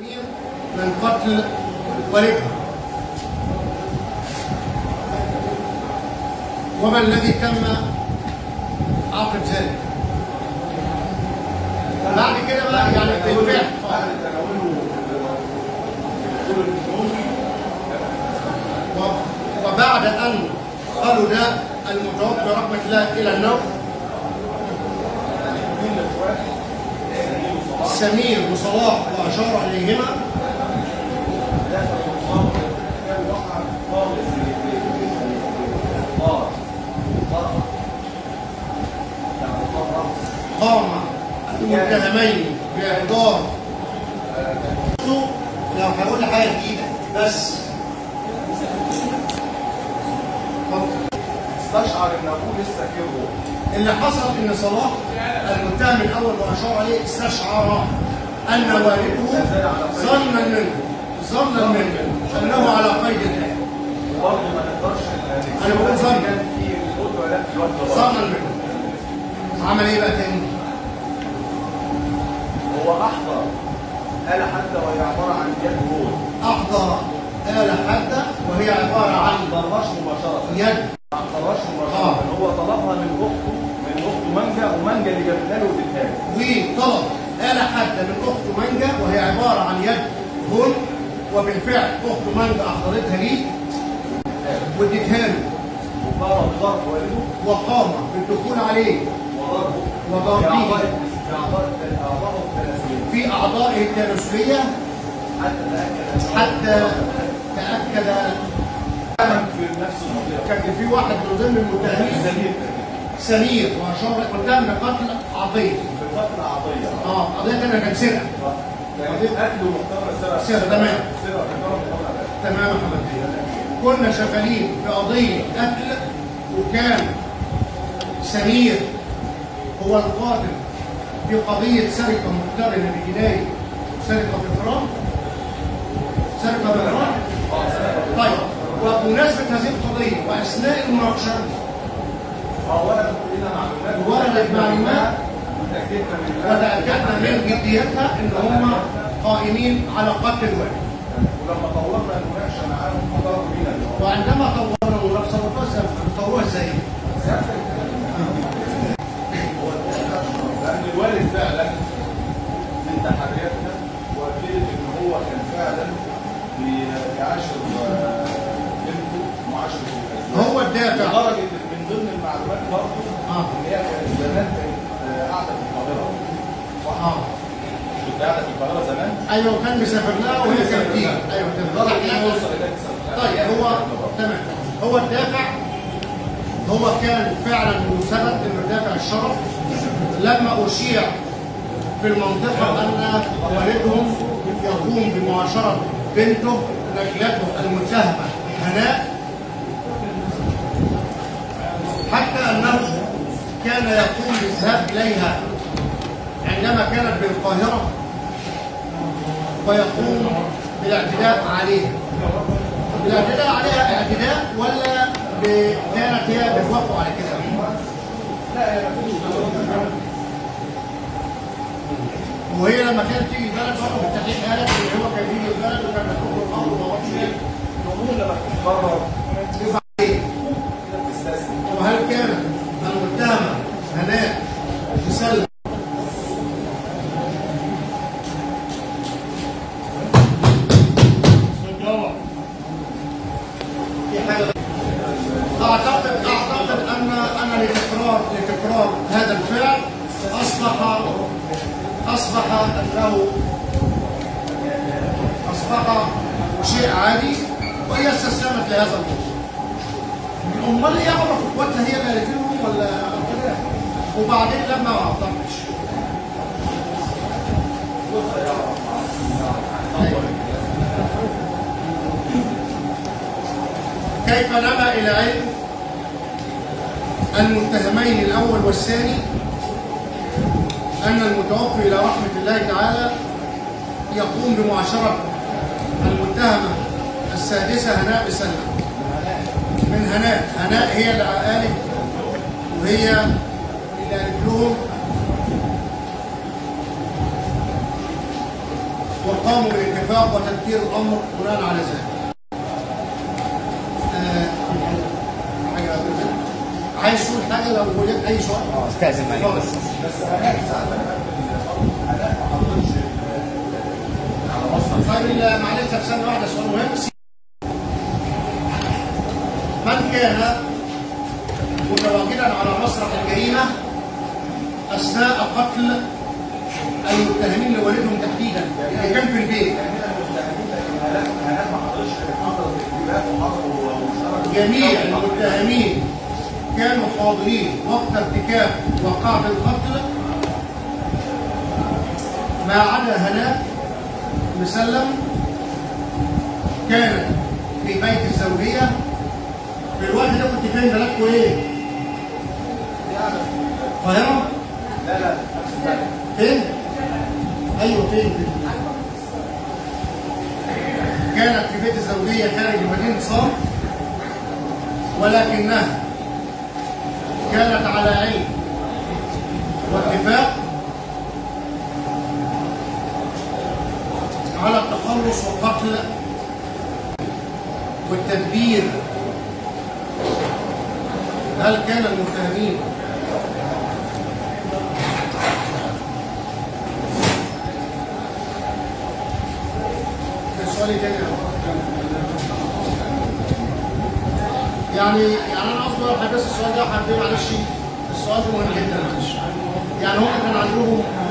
من قتل والدها وما الذي تم عقد ذلك بعد كده بقى يعني بالفعل و- وبعد ان قالوا ده المتوفى رحمه الله الى النوم سمير وصلاح واشار اليهما قام المتهمين باحضار لو هقول حاجه جديده بس استشعر ان ابوه لسه فيه روح اللي حصل ان صلاح المتهم الاول واشار عليه استشعر ان والده ظنا منه ظنا منه انه على قيد الحياه وبرضه ما نقدرش أنا بقول ظن. كان في القدوه لا في الوقت ده ظنا منه عمل ايه بقى تاني؟ هو احضر آلة حتى وهي عباره عن يد هول احضر آلة حادة وهي عبارة عن ما ضربهاش مباشره يد ما ضربهاش مباشره آه. هو طلبها من اخته من اخته مانجا ومانجا اللي جابتها له اديتها له وطلب آلة حادة من أخته مانجا وهي عبارة عن يد هون وبالفعل أخته مانجا أحضرتها ليه واديتها له وقام بضرب والده وقام بالدخول عليه وضربه وضربه. في اعضاء في اعضاء اعضائه الثلاثيه في أعضائه التناسلية حتى تاكد حتى تأكد كان في نفس المنطقه كان في واحد من ضمن المتهمين سمير سمير وأشار قدام قتل عطية في فتره عطيه اه قضية كان كان سرقة قضيه قتل ومحتوى سرقه سرقة، تمام. سرقه محتوى محتوى تمام يا حبيبي كنا شغالين في قضية قتل وكان سمير هو القاتل في قضية سرقة مقترنة بجناية سرقة بإفراط سرقة بإفراط طيب وبمناسبة هذه القضية وأثناء المناقشة وردت لنا معلومات وردت معلومات وتاكدنا من وتأكدنا من جديتها إن هم قائمين على قتل الواحد ولما طورنا المناقشه معاهم حضروا بينا الموضوع. وعندما طورنا المناقشة طوروها ازاي؟ لان الوالد فعلا من تحرياتنا واكدت ان هو كان فعلا بي- بيعاشر آه، بنته معاشره الازواج هو الدافع لدرجه إن من ضمن المعلومات برضه اه ان هي كانت زمان كانت آه، قاعده في القاهره اه كنت قاعده في القاهره زمان ايوه كان مسافر لها وهي كانت فيه ايوه كانت لدرجه ان هو بتضحك يوصل الى تسعة. طيب هو تمام هو الدافع هو كان فعلا مثبت انه دافع الشرف لما اشيع في المنطقه ان والدهم يقوم بمعاشره بنته نجلته المتهمه هناء حتى انه كان يقوم بالذهاب اليها عندما كانت بالقاهره ويقوم بالاعتداء عليها الاعتداء عليها اعتداء ولا ب- كانت هي بتوافق على كده؟ وهي لما كانت تيجي البلد برضه بالتحقيق قالت ان هو كان بيجي البلد وكان بيخرج الامر وما اعرفش ايه الامور لما تتكرر يبقى عليه تستسلم وهل كانت المتهمه هناء تسلم في حاجه اعتقد اعتقد ان ان لتكرار لتكرار هذا الفعل اصبح اصبح انه اصبح شيء عادي وهي استسلمت لهذا الموضوع امال ايه يعرف اخواتها هي اللي قالت لهم ولا كده وبعدين لما ما اعتقدش كيف نما الى علم المتهمين الاول والثاني ان المتوفي الى رحمه الله تعالى يقوم بمعاشره المتهمه السادسه هناء بسلمى من هناء هناء هي اللي قالت وهي اللي قالت لهم وقاموا بالانتهاء اتفاق وتدبير الامر بناء على ذلك. آه، حاجه قبل كده؟ عايز تقول حاجه لو لك اي سؤال؟ اه استاذن معاك بس بس انا ساعتك انا ما حطيتش على مصنع طيب ال- معلش طب ثانيه واحده سؤال مهم من كان متواجدا على مسرح الجريمه اثناء قتل المتهمين لوالدهم تحديدا اللي كان في البيت جميع المتهمين كانوا حاضرين وقت ارتكاب وقعة القتل ما عدا هناء مسلم كانت في بيت الزوجية في الوقت ده كنت فين بلدكم ايه؟ القاهرة؟ لا لا فين؟ ايوه فين فين؟ كانت في بيت الزوجية خارج مدينة صام ولكنها كانت على علم واتفاق على التخلص والقتل والتدبير هل كان المتهمين السؤال تاني يعني يعني انا قصدي بس السؤال ده حبيبي معلش السؤال ده مهم جدا معلش يعني هم كان عندهم